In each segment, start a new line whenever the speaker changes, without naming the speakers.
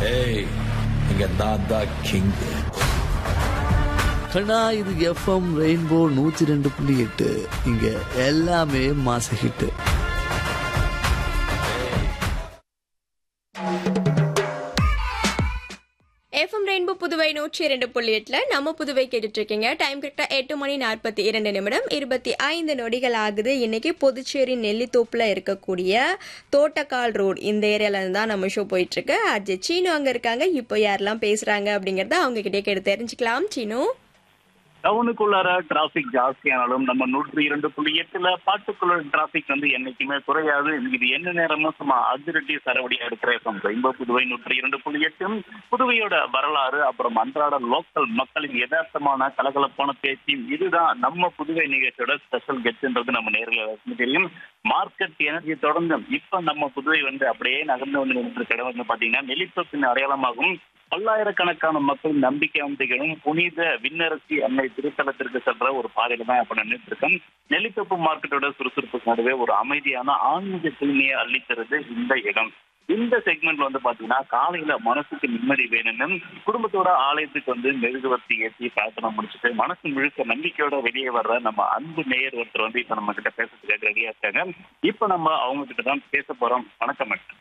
ஏய் இங்க நான் தான் கிங்
கண்ணா இது எஃப்எம் ரெயின்போ நூத்தி ரெண்டு புள்ளி எட்டு இங்க எல்லாமே மாச ஹிட்
எஃப்எம் ரெயின்போ புதுவை நூற்றி இரண்டு புள்ளி எட்டுல நம்ம புதுவை கேட்டுட்டு இருக்கீங்க டைம் கரெக்டா எட்டு மணி நாற்பத்தி இரண்டு நிமிடம் இருபத்தி ஐந்து நொடிகள் ஆகுது இன்னைக்கு புதுச்சேரி நெல்லித்தோப்புல இருக்கக்கூடிய தோட்டக்கால் ரோடு இந்த ஏரியால இருந்து தான் நம்ம ஷோ போயிட்டு இருக்கு அஜய் சீனு அங்க இருக்காங்க இப்போ யாரெல்லாம் பேசுறாங்க அப்படிங்கறத அவங்க கிட்டே கேட்டு தெரிஞ்சுக்கலாம் சீனு
டவுனுக்குள்ளார டிராபிக் ஜாஸ்தியானாலும் நம்ம நூற்றி இரண்டு புள்ளி எட்டுல பாட்டுக்குள்ள டிராபிக் வந்து என்னைக்குமே குறையாது இது என்ன நேரமும் சும்மா அதிரடி சரவடியா இருக்கிற ரொம்ப புதுவை நூற்றி இரண்டு புள்ளி எட்டு புதுவையோட வரலாறு அப்புறம் அன்றாட லோக்கல் மக்களின் யதார்த்தமான கலகலப்பான பேச்சு இதுதான் நம்ம புதுவை நிகழ்ச்சியோட ஸ்பெஷல் கெஸ்ட்ன்றது நம்ம நேரில் தெரியும் மார்க்கெட் எனர்ஜி தொடர்ந்து இப்ப நம்ம புதுவை வந்து அப்படியே நகர்ந்து வந்து நின்று இடம் வந்து பாத்தீங்கன்னா நெல்லித்தோப்பின் அடையாளமாகும் பல்லாயிரக்கணக்கான மக்கள் நம்பிக்கை திகழும் புனித விண்ணரசி அன்னை திருத்தலத்திற்கு சென்ற ஒரு பாதையில தான் இப்ப நின்றுட்டு இருக்கோம் நெல்லித்தோப்பு மார்க்கெட்டோட சுறுசுறுப்புக்கு நடுவே ஒரு அமைதியான ஆன்மீக தூய்மையை அள்ளித்தருது இந்த இடம் இந்த செக்மெண்ட்ல வந்து பாத்தீங்கன்னா காலையில மனசுக்கு நிம்மதி வேணும்னு குடும்பத்தோட ஆலயத்துக்கு வந்து மெழுகுவர்த்தி ஏற்றி பிரார்த்தனை முடிச்சுட்டு மனசு முழுக்க நம்பிக்கையோட வெளியே வர்ற நம்ம அன்பு நேயர் ஒருத்தர் வந்து இப்ப நம்ம கிட்ட பேசுறதுக்காக ரெடியா இருக்காங்க இப்ப நம்ம அவங்க கிட்ட தான் பேச போறோம் வணக்கம் மேடம்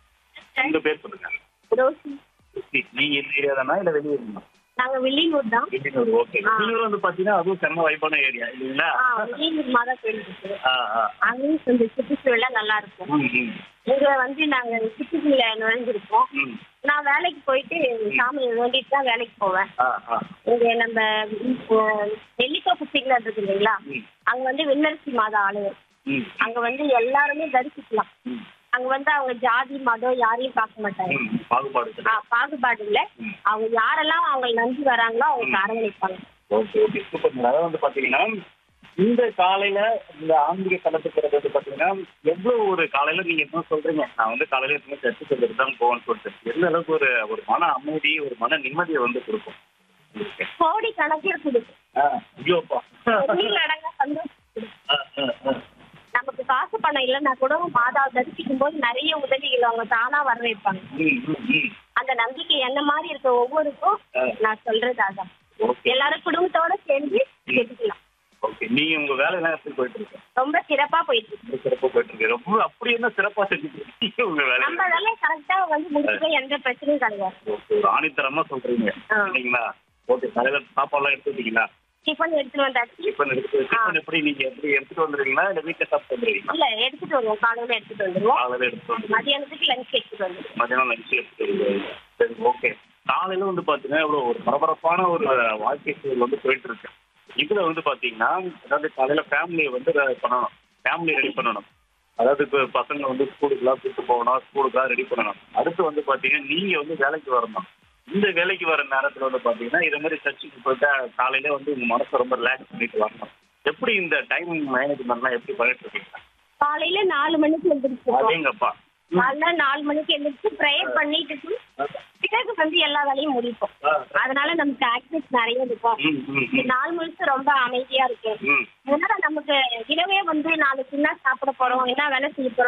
உங்க பேர் சொல்லுங்க
ரோசி
நீங்க இந்த ஏரியா தானா இல்ல வெளியே இருந்தா
நாங்க வில்லியனூர் தான்
வெளியூர் ஓகே வெளியூர் வந்து பாத்தீங்கன்னா அதுவும் செம்ம வைப்பான ஏரியா இல்லைங்களா
ஆ, வில்லியனூர் மாதா கோயில் இருக்கு
ஆ, ஆ.
அங்கேயும் கொஞ்சம் சுற்றுச்சூழலாம் நல்லா இருக்கும்
ம், ம்,
இங்க வந்து நாங்க சுற்றுச்சூழல நுழைஞ்சிருக்கோம்
ம்.
நான் வேலைக்கு போயிட்டு சாமியை வேண்டிட்டு தான் வேலைக்கு போவேன்
ஆ, ஆ.
இங்க நம்ம இப்போ நெல்லித்தோப்பு சிக்னல் இருக்கு இல்லைங்களா
ம்.
அங்க வந்து விண்ணரசி மாதா ஆலயம்
ம்,
அங்க வந்து எல்லாருமே தரிசிக்கலாம்
ம்,
அங்க வந்து அவங்க ஜாதி மதம் யாரையும் பார்க்க மாட்டாங்க
ம். பாகுபாடு
ஆ, பாகுபாடு இல்ல அவங்க யாரெல்லாம் அவங்க நம்பி வராங்களோ அவங்க அரவணைப்பாங்க
ஓகே ஓகே சூப்பர் மேடம் அதாவது வந்து பாத்தீங்கன்னா இந்த காலையில இந்த ஆன்மீக தளத்துக்கு வந்து பாத்தீங்கன்னா எவ்வளவு ஒரு காலையில நீங்க என்ன சொல்றீங்க நான் வந்து காலையில எப்பவுமே சர்ச்சு சொல்லிட்டு தான் போவேன்னு சொல்லிட்டு எந்த அளவுக்கு ஒரு ஒரு மன அமைதி ஒரு மன நிம்மதியை வந்து கொடுக்கும் உங்களுக்கு.
கோடி கணக்குல கொடுக்கும்
ஆ, ஐயோப்பா
வெளிநடங்க சந்தோஷம் கொடுக்கும்.
ஆ, ஆ, ஆ.
நமக்கு காசு பணம் இல்லைன்னா கூட மாதா தரிசிக்கும் போது நிறைய உதவிகள் அவங்க தானா வர வைப்பாங்க
ம், ம், ம்.
அந்த நம்பிக்கை என்ன மாதிரி இருக்க ஒவ்வொருக்கும் நான் சொல்றது அதான்
ஓகே
எல்லாரும் குடும்பத்தோட சேர்ந்து கேட்டுக்கலாம்
ஓகே நீங்க உங்க வேலையெல்லாம் எப்படி போயிட்டு இருக்கு
ரொம்ப சிறப்பா போயிட்டு இருக்கு
ரொம்ப சிறப்பா போயிட்டு இருக்கு ரொம்ப அப்படி என்ன சிறப்பா செஞ்சுட்டு இருக்கீங்க உங்க
நம்ம
வேலையை
வேலையை கரெக்டா வந்து முடிச்சுக்க எந்த பிரச்சனையும் கிடையாது
ஓகே ஒரு ஆணித்தரமா சொல்றீங்க
ஆ.
சரிங்களா ஓகே காலையில சாப்பாடுலாம் எடுத்துட்டீங்களா
டிஃபன் எடுத்துட்டு வந்தாச்சு
டிஃபன் எடுத்து டிஃபன் எப்படி நீங்க எப்படி எடுத்துட்டு வந்துருவீங்களா இல்ல வீட்டுல சாப்பிட்டு வந்துருவீங்களா
இல்ல எடுத்துட்டு வருவோம் காலையில எடுத்துட்டு வந்துருவோம்
காலையில எடுத்துட்டு வந்து
மதியானத்துக்கு லஞ்ச் எடுத்துட்டு வந்துருவோம்
மதியானம் லஞ்ச் எடுத்துட்டு வருவீங்க சரி ஓகே காலையில வந்து பாத்தீங்கன்னா இவ்வளவு ஒரு பரபரப்பான ஒரு வாழ்க்கை சூழல் வந்து போயிட்டு இருக்கு இதுல வந்து பாத்தீங்கன்னா அதாவது காலையில ஃபேமிலியை வந்து re- பண்ணணும் ஃபேமிலி ரெடி பண்ணணும் அதாவது இப்போ பசங்க வந்து ஸ்கூலுக்குலாம் கூட்டு போகணும் ஸ்கூலுக்குலாம் ரெடி பண்ணணும் அடுத்து வந்து பாத்தீங்கன்னா நீங்க வந்து வேலைக்கு வரணும் இந்த வேலைக்கு வர நேரத்துல வந்து பாத்தீங்கன்னா இதே மாதிரி சர்ச்சுக்கு போயிட்டா காலையில வந்து உங்க மனசை ரொம்ப ரிலாக்ஸ் பண்ணிட்டு வரணும் எப்படி இந்த டைம் மேனேஜ்மெண்ட்லாம் எப்படி பண்ணிட்டு இருக்கீங்க
காலையில நாலு மணிக்கு எழுந்திரிச்சிருவோம்
அதேங்கப்பா
காலைல நாலு மணிக்கு எழுந்திரிச்சு ப்ரேயர் பண்ணிட்டு பிறகு வந்து எல்லா வேலையும் முடிப்போம் அதனால நமக்கு ஆக்டிவிஸ் நிறைய இருக்கும்
ம் ம்
இந்த நாள் முழுக்க ரொம்ப அமைதியா இருக்கு
ம்
அதனால நமக்கு இரவே வந்து நாளைக்கு என்ன சாப்பிட போறோம் என்ன வேலை செய்ய போறோம்